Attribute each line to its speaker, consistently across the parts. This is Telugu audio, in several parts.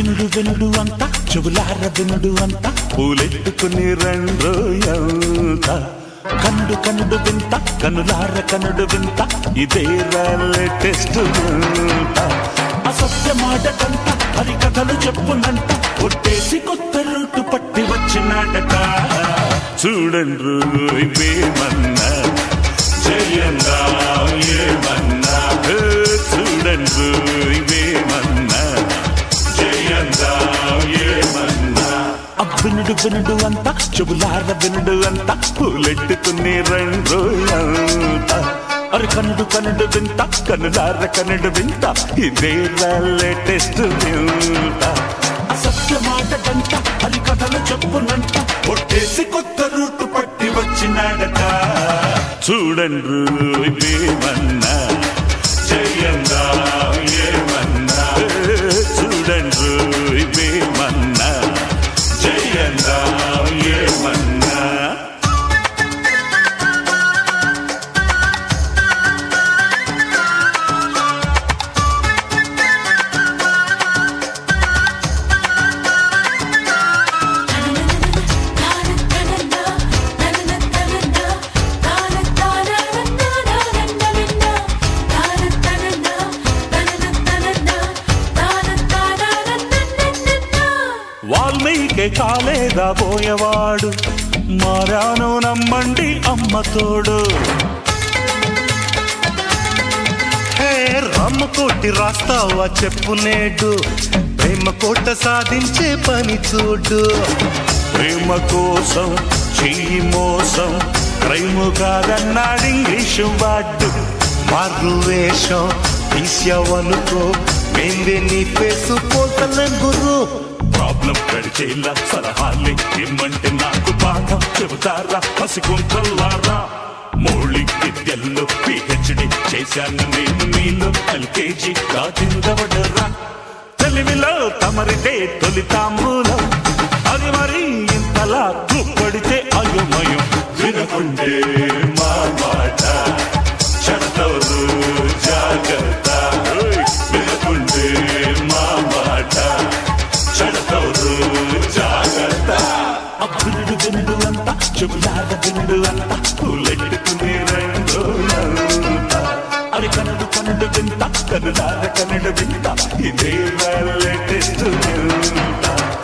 Speaker 1: కనుడు వెనుడు అంత చెవులార వినుడు అంత పూలెట్టుకుని రెండు ఎంత కనుడు కనుడు వింత కనులార కనుడు వింత ఇదే లేటెస్ట్ వింత అసత్య మాటకంట హరి కథలు చెప్పునంట కొట్టేసి కొత్త రూటు పట్టి వచ్చినాడట చూడండి ఇవేమన్నా జయంగా ఏమన్నా ఏ, చూడండి ఇవేమన్నా జయంగా ఏమన్నా అబ్బినుడు వినుడు అంత చెబులార వినుడు అంత పూలెట్టుకుని రెండు అంత అరి కనుడు కనుడు వింత కనులార కనుడు వింత ఇదే లేటెస్ట్ వింత అసత్య మాట గంట హరి కథలు చెప్పునంట కొట్టేసి కొత్త రూటు పట్టి వచ్చినాడట చూడండి ఇవేమన్నా జయంగా ఏమన్నా చూడండి ఇవేమన్నా జయంగా ఏమన్నా వాల్మీకి కాలేదా పోయేవాడు మారాను నమ్మండి అమ్మ తోడు
Speaker 2: హే రమ్మ కోటి రాస్తావా చెప్పు నేడు ప్రేమ కోట సాధించే పని చూడు
Speaker 1: ప్రేమ కోసం చెయ్యి మోసం క్రైము కాదన్నాడు ఇంగ్లీషు వాడు
Speaker 2: మారు వేషం తీసావనుకో మేందే నీ ఫేసు పోతలేం గురు
Speaker 1: ప్రాబ్లం గడిచేలా సలహాలే ఇమ్మంటే నాకు పాఠం చెబుతారా పసికుంటల్లారా మౌలిక విద్యల్లో పిహెచ్డి చేశాను నేను మీలో ఎల్కేజీ దాటిందవడరా తెలివిలో తమరిదే తొలి తాంబూలం అది మరి ఇంతలా దుప్పడితే అయోమయం వినకుంటే మా మాట చెడతవరు జాగ్రత్త ఓయ్, వినకుంటే మా మాట చెడతవరు జాగ్రత్త అప్పుడు వినుడు అంత చెబులాగా వినుడు అంత పూలెట్టుకునే రెండు అంత అది కనుడు కనుడు వింత కనులార కనుడు వింత ఇదే లేటెస్ట్ వింత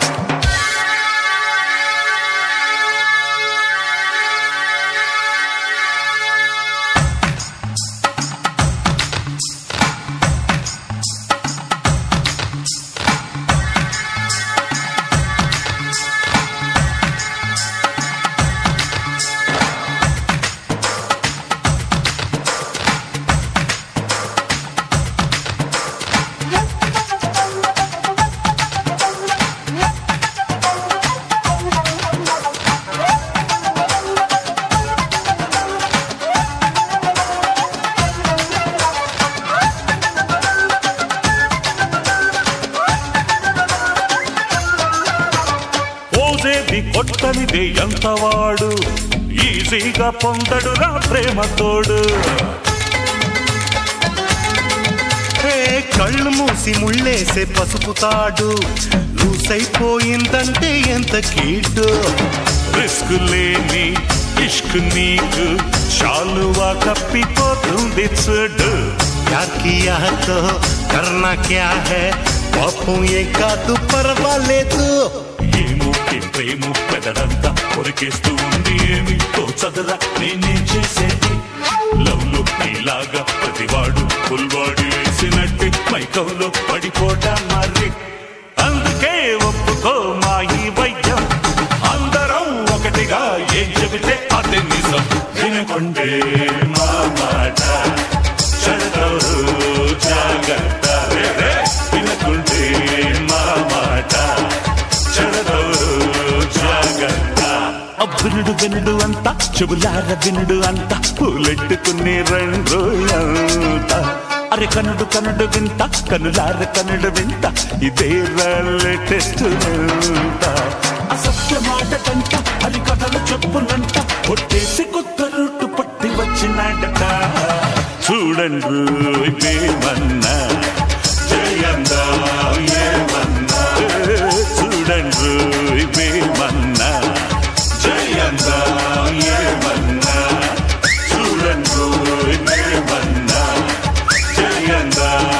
Speaker 1: పోసేది కొట్టనిదే ఎంతవాడు ఈజీగా పొందడురా ప్రేమతోడు
Speaker 2: హే కళ్ళు మూసి ముళ్ళేసే పసుపు తాడు లూసైపోయిందంటే ఎంత కీడు
Speaker 1: రిస్క్ లేని ఇష్క్ నీకు చాలువా కప్పిపోతుంది చూడు
Speaker 2: प्यार किया तो करना क्या है పాపం ఏ కాదు పర్వాలేదు
Speaker 1: ఏమో ఈ ప్రేమ పెదడంతా కొరికేస్తూ ఉంది ఏమి తోచదరా నేనేం చేసేది లవ్ లో నీలాగా ప్రతివాడు ఫుల్వాడి వేసినట్టు మైకంలో పడిపోటా మరి అందుకే ఒప్పుకో మా ఈ వైద్యం అందరం ఒకటిగా ఏం చెబితే అదే నిజం వినకుండే మా మాట చెడతవరు జాగ్రత్త రే రే. వినకుండే మా మాట చెడతవరు జాగ్రత్త అబ్బినుడు వినుడు అంత చెబులార వినుడు అంత పూలెట్టుకుని రెండు అంత అరే కనుడు కనుడు వింత కనులార కనుడు వింత ఇదే లేటెస్ట్ వింత అసత్య మాట కంట అది కథలు చెప్పునంట కొట్టేసి కొత్త రూటు పట్టి వచ్చినాడట చూడండి ఇదేమన్నా జయంగా ఏమన్నా అందా